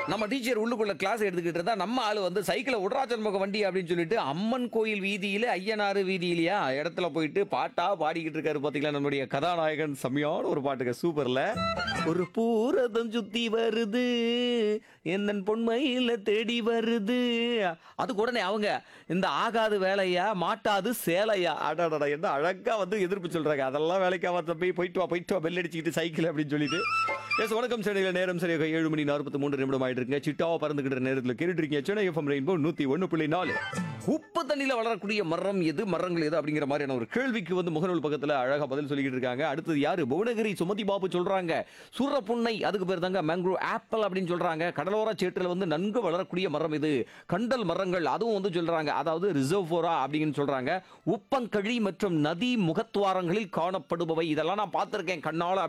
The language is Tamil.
நம்ம டீச்சர் உள்ளுக்குள்ள கிளாஸ் எடுத்துக்கிட்டு இருந்தா நம்ம ஆளு வந்து சைக்கிளை விட்ராச்சன் முக வண்டி அப்படின்னு சொல்லிட்டு அம்மன் கோயில் வீதியில ஐயனாறு வீதியிலயா இடத்துல போயிட்டு பாட்டா பாடிக்கிட்டு இருக்காரு பாத்தீங்களா நம்மளுடைய கதாநாயகன் செம்மையான ஒரு பாட்டுங்க சூப்பர்ல ஒரு பூரதம் சுத்தி வருது என்னன் பொன்மையில தேடி வருது அதுக்கு உடனே அவங்க இந்த ஆகாது வேலையா மாட்டாது சேலையா அடடா என்ன அழகா வந்து எதிர்ப்பு சொல்றாங்க அதெல்லாம் வேலைக்காக தம்பி போயிட்டு வா போயிட்டு வா பெல் அடிச்சுக்கிட்டு சைக்கிள் அப்படின்னு சொல்லிட்டு எஸ் வணக்கம் சென்னையில் நேரம் சரியாக ஏழு மணி நாற்பத்தி மூன்று நிமிடம் ஆயிட்டு இருக்குங்க சிட்டாவா பறந்துகிட்ட நேரத்தில் கேட்டுட்டு இருக்கீங்க சென்னை எஃப்எம் ரெயின்போ நூத்தி ஒன்று புள்ளி நாலு உப்பு தண்ணியில வளரக்கூடிய மரம் எது மரங்கள் எது அப்படிங்கிற மாதிரியான ஒரு கேள்விக்கு வந்து முகநூல் பக்கத்துல அழகா பதில் சொல்லிக்கிட்டு இருக்காங்க அடுத்தது யாரு புவனகிரி சுமதி பாபு சொல்றாங்க சூரப்புன்னை அதுக்கு பேர் தாங்க மேங்க்ரோ ஆப்பிள் அப்படின்னு சொல்றாங்க கடலோர சேற்றில் வந்து நன்கு வளரக்கூடிய மரம் இது கண்டல் மரங்கள் அதுவும் வந்து சொல்றாங்க அதாவது ரிசர்வோரா அப்படின்னு சொல்றாங்க உப்பங்கழி மற்றும் நதி முகத்துவாரங்களில் காணப்படுபவை இதெல்லாம் நான் பார்த்திருக்கேன் கண்ணால